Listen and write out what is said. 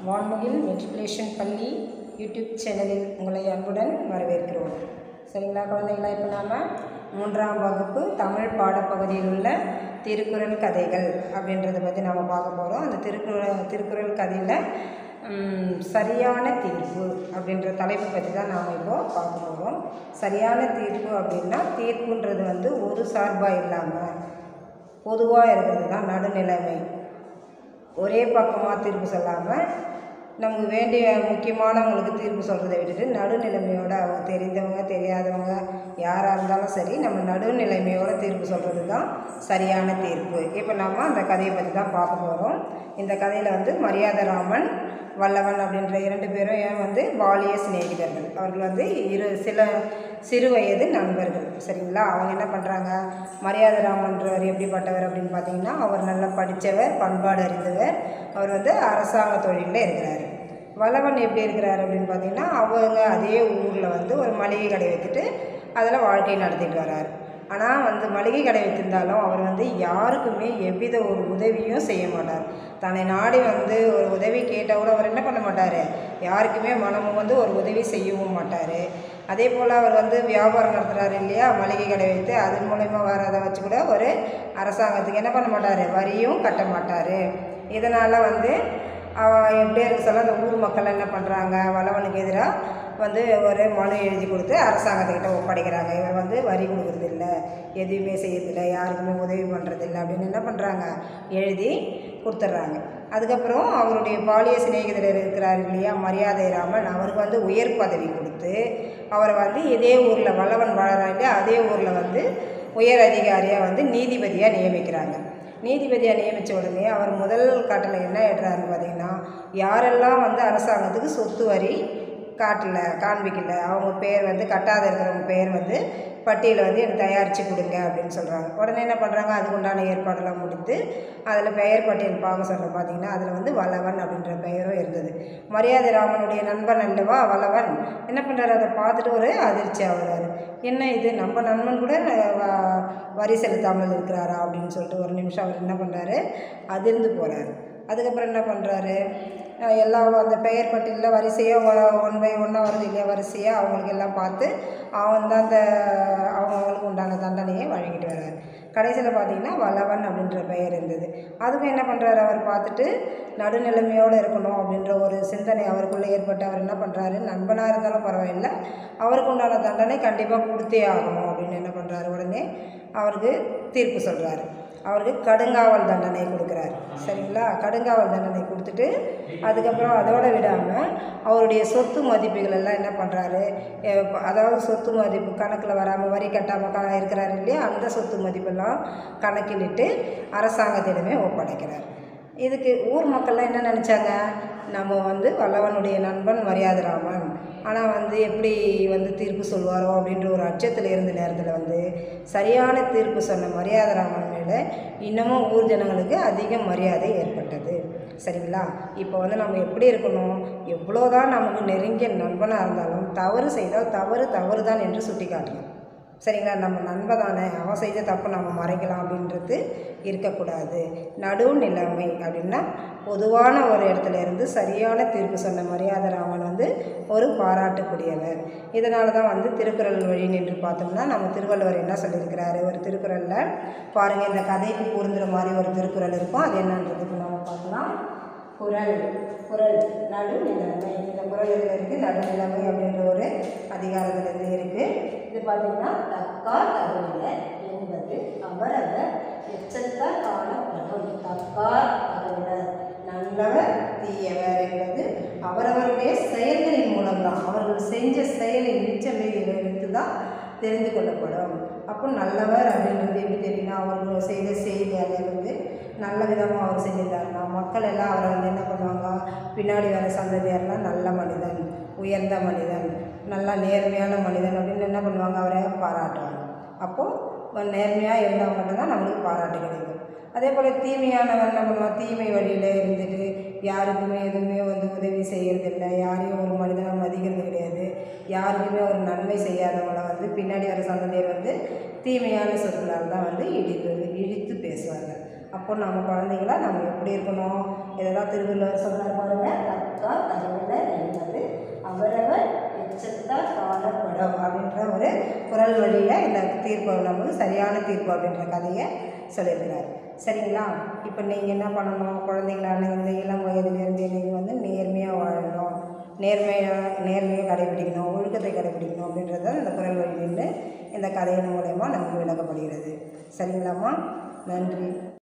வான்முகில் மெட்ரிகுலேஷன் பள்ளி யூடியூப் சேனலில் உங்களை அன்புடன் வரவேற்கிறோம் சரிங்களா குழந்தைகளா இப்போ நாம் மூன்றாம் வகுப்பு தமிழ் பாடப்பகுதியில் உள்ள திருக்குறள் கதைகள் அப்படின்றத பற்றி நாம் பார்க்க போகிறோம் அந்த திருக்குறள் திருக்குறள் கதையில் ம், சரியான தீர்ப்பு அப்படின்ற தலைப்பை பற்றி தான் நாம் இப்போது பார்க்க போகிறோம் சரியான தீர்ப்பு அப்படின்னா தீர்ப்புன்றது வந்து ஒரு சார்பாக இல்லாமல் பொதுவாக இருக்கிறது தான் நடுநிலைமை ஒரே பக்கமாக தீர்ப்பு சொல்லாமல் நமக்கு வேண்டிய முக்கியமானவங்களுக்கு தீர்ப்பு சொல்கிறத விட்டுட்டு நடுநிலைமையோடு அவங்க தெரிந்தவங்க தெரியாதவங்க யாராக இருந்தாலும் சரி நம்ம நடுநிலைமையோட தீர்ப்பு சொல்கிறது தான் சரியான தீர்ப்பு இப்போ நம்ம அந்த கதையை பற்றி தான் பார்க்க போகிறோம் இந்த கதையில் வந்து மரியாதராமன் வல்லவன் அப்படின்ற இரண்டு பேரும் ஏன் வந்து பாலிய சிநேகிதர்கள் அவர்கள் வந்து இரு சில சிறு வயது நண்பர்கள் சரிங்களா அவங்க என்ன பண்ணுறாங்க மரியாதராமன்றவர் எப்படிப்பட்டவர் அப்படின்னு பார்த்தீங்கன்னா அவர் நல்லா படித்தவர் பண்பாடு அறிந்தவர் அவர் வந்து அரசாங்க தொழிலில் இருக்கிறாரு வல்லவன் எப்படி இருக்கிறாரு அப்படின்னு பார்த்தீங்கன்னா அவங்க அதே ஊரில் வந்து ஒரு மளிகை கடை வைத்துட்டு அதில் வாழ்க்கை நடத்திட்டு வர்றாரு ஆனால் வந்து மளிகை கடை வைத்திருந்தாலும் அவர் வந்து யாருக்குமே எவ்வித ஒரு உதவியும் செய்ய மாட்டார் தன்னை நாடி வந்து ஒரு உதவி கேட்டால் கூட அவர் என்ன பண்ண மாட்டார் யாருக்குமே மனமும் வந்து ஒரு உதவி செய்யவும் மாட்டார் அதே போல் அவர் வந்து வியாபாரம் நடத்துகிறாரு இல்லையா மளிகை கடை வைத்து அதன் மூலயமா வரதை வச்சு கூட ஒரு அரசாங்கத்துக்கு என்ன பண்ண மாட்டார் வரியும் கட்ட மாட்டார் இதனால் வந்து அவன் எப்படியே இருக்க சொல்ல அந்த ஊர் மக்கள் என்ன பண்ணுறாங்க வளவனுக்கு எதிராக வந்து ஒரு மனு எழுதி கொடுத்து அரசாங்கத்துக்கிட்ட ஒப்படைக்கிறாங்க இவர் வந்து வரி கொடுக்குறதில்ல எதுவுமே செய்யறதில்ல யாருக்குமே உதவி பண்ணுறதில்ல அப்படின்னு என்ன பண்ணுறாங்க எழுதி கொடுத்துட்றாங்க அதுக்கப்புறம் அவருடைய பாலிய சிநேகிதர் இருக்கிறார் இல்லையா மரியாதை ராமன் அவருக்கு வந்து உயர் பதவி கொடுத்து அவரை வந்து இதே ஊரில் வல்லவன் வாழறாங்க இல்லையா அதே ஊரில் வந்து உயர் அதிகாரியாக வந்து நீதிபதியாக நியமிக்கிறாங்க நீதிபதியாக நியமித்த உடனே அவர் முதல் கட்டளை என்ன ஏற்றாருன்னு பார்த்தீங்கன்னா யாரெல்லாம் வந்து அரசாங்கத்துக்கு சொத்து வரி காட்டல காண்பிக்கல அவங்க பேர் வந்து கட்டாத இருக்கிறவங்க பேர் வந்து பட்டியலை வந்து எனக்கு தயாரித்து கொடுங்க அப்படின்னு சொல்கிறாங்க உடனே என்ன பண்ணுறாங்க அதுக்கு உண்டான ஏற்பாடெல்லாம் முடித்து அதில் பெயர் பட்டியல் பார்க்க சொல்ல பார்த்தீங்கன்னா அதில் வந்து வல்லவன் அப்படின்ற பெயரும் இருந்தது மரியாதை ராமனுடைய நண்பன் அல்லவா வல்லவன் என்ன பண்ணுறாரு அதை பார்த்துட்டு ஒரு அதிர்ச்சி ஆகுறாரு என்ன இது நம்ம நண்பன் கூட வ- வரி செலுத்தாமல் இருக்கிறாரா அப்படின்னு சொல்லிட்டு ஒரு நிமிஷம் அவர் என்ன பண்ணுறாரு அதிர்ந்து போகிறாரு அதுக்கப்புறம் என்ன பண்ணுறாரு எல்லா அந்த பெயர் பட்டியலில் வரிசையாக ஒன் பை ஒன்னாக வருது இல்லையா வரிசையாக அவங்களுக்கு எல்லாம் பார்த்து அவன் தான் அந்த அவங்கவுங்களுக்கு உண்டான தண்டனையை வழங்கிட்டு வர்றாரு கடைசியில் பார்த்தீங்கன்னா வல்லவன் அப்படின்ற பெயர் இருந்தது அதுவும் என்ன பண்ணுறாரு அவர் பார்த்துட்டு நடுநிலைமையோடு இருக்கணும் அப்படின்ற ஒரு சிந்தனை அவருக்குள்ளே ஏற்பட்டு அவர் என்ன பண்ணுறாரு நண்பனாக இருந்தாலும் பரவாயில்ல அவருக்கு உண்டான தண்டனை கண்டிப்பாக கொடுத்தே ஆகணும் அப்படின்னு என்ன பண்ணுறாரு உடனே அவருக்கு தீர்ப்பு சொல்கிறாரு அவருக்கு கடுங்காவல் தண்டனை கொடுக்குறாரு சரிங்களா கடுங்காவல் தண்டனை கொடுத்துட்டு அதுக்கப்புறம் அதோட விடாமல் அவருடைய சொத்து மதிப்புகள் எல்லாம் என்ன பண்ணுறாரு அதாவது சொத்து மதிப்பு கணக்கில் வராமல் வரி கட்டாமல் க இருக்கிறாரு இல்லையா அந்த சொத்து மதிப்பெல்லாம் கணக்கிலிட்டு அரசாங்கத்திடமே ஒப்படைக்கிறார் இதுக்கு ஊர் மக்கள்லாம் என்ன நினச்சாங்க நம்ம வந்து வல்லவனுடைய நண்பன் மரியாதராமன் ஆனால் வந்து எப்படி வந்து தீர்ப்பு சொல்வாரோ அப்படின்ற ஒரு அச்சத்தில் இருந்த நேரத்தில் வந்து சரியான தீர்ப்பு சொன்ன மரியாதராமன் மேலே இன்னமும் ஊர் ஜனங்களுக்கு அதிக மரியாதை ஏற்பட்டது சரிங்களா இப்போ வந்து நம்ம எப்படி இருக்கணும் எவ்வளோதான் நமக்கு நெருங்கிய நண்பனாக இருந்தாலும் தவறு செய்தால் தவறு தவறு தான் என்று சுட்டி காட்டணும் சரிங்களா நம்ம நண்பன் தானே அவன் செய்த தப்பு நம்ம மறைக்கலாம் அப்படின்றது இருக்கக்கூடாது நடுநிலைமை அப்படின்னா பொதுவான ஒரு இடத்துல இருந்து சரியான தீர்ப்பு சொன்ன மரியாதை ராமன் வந்து ஒரு பாராட்டுக்குரியவர் இதனால தான் வந்து திருக்குறள் வழி நின்று பார்த்தோம்னா நம்ம திருவள்ளுவர் என்ன சொல்லியிருக்கிறாரு ஒரு திருக்குறளில் பாருங்கள் இந்த கதைக்கு பொருந்துற மாதிரி ஒரு திருக்குறள் இருக்கும் அது என்னன்றதுக்கு நம்ம பார்க்கலாம் குரல் குரல் நடுநிலைமை இந்த குரல் இதில் இருக்குது நடுநிலைமை அப்படின்ற ஒரு அதிகாரத்திலிருந்து இருக்குது இது பார்த்தீங்கன்னா தக்கார் தகவலர் என்பது அவரவர் எச்சத்தால் காணப்படும் தக்கார் தகவலர் நல்லவர் தீயவர் என்பது அவரவருடைய செயல்களின் மூலம்தான் அவர்கள் செஞ்ச செயலின் நிச்சயிலிருந்து தான் தெரிந்து கொள்ளப்படும் அப்போ நல்லவர் அப்படின்றது எப்படி தெரியும்னா அவர்கள் செய்த செய்தியால் வந்து நல்ல விதமாக அவர் செஞ்சிருந்தாருன்னா மக்கள் எல்லாம் அவரை வந்து என்ன பண்ணுவாங்க பின்னாடி வர சந்ததியாரெல்லாம் நல்ல மனிதன் உயர்ந்த மனிதன் நல்லா நேர்மையான மனிதன் அப்படின்னு என்ன பண்ணுவாங்க அவரை பாராட்டுவாங்க அப்போது நேர்மையாக இருந்தால் மட்டும்தான் நம்மளுக்கு பாராட்டு கிடைக்கும் அதே போல் தீமையானவன் என்ன பண்ணுவான் தீமை வழியில் இருந்துட்டு யாருக்குமே எதுவுமே வந்து உதவி செய்கிறதில்ல யாரையும் ஒரு மனிதனாக மதிக்கிறது கிடையாது யாருக்குமே ஒரு நன்மை செய்யாதவங்கள வந்து பின்னாடி வர சந்ததியர் வந்து தீமையான சொற்களால் தான் வந்து இடித்து இழித்து பேசுவாங்க அப்போ நம்ம குழந்தைங்களா நம்ம எப்படி இருக்கணும் இதெல்லாம் திருவள்ளுவர் சொல்கிறார் பாருங்க தக்கா தகவலர் என்பது அவரவர் எச்சத்தால் காணப்படும் அப்படின்ற ஒரு குரல் வழியாக இந்த தீர்ப்பு நமக்கு சரியான தீர்ப்பு அப்படின்ற கதையை சொல்லியிருக்கிறார் சரிங்களா இப்போ நீங்கள் என்ன பண்ணணும் குழந்தைங்களான இந்த இளம் வயதிலிருந்தே நீங்கள் வந்து நேர்மையாக வாழணும் நேர்மையாக நேர்மையை கடைபிடிக்கணும் ஒழுக்கத்தை கடைபிடிக்கணும் அப்படின்றத இந்த குரல் வழியிலிருந்து இந்த கதையின் மூலயமா நமக்கு விளக்கப்படுகிறது சரிங்களாம்மா நன்றி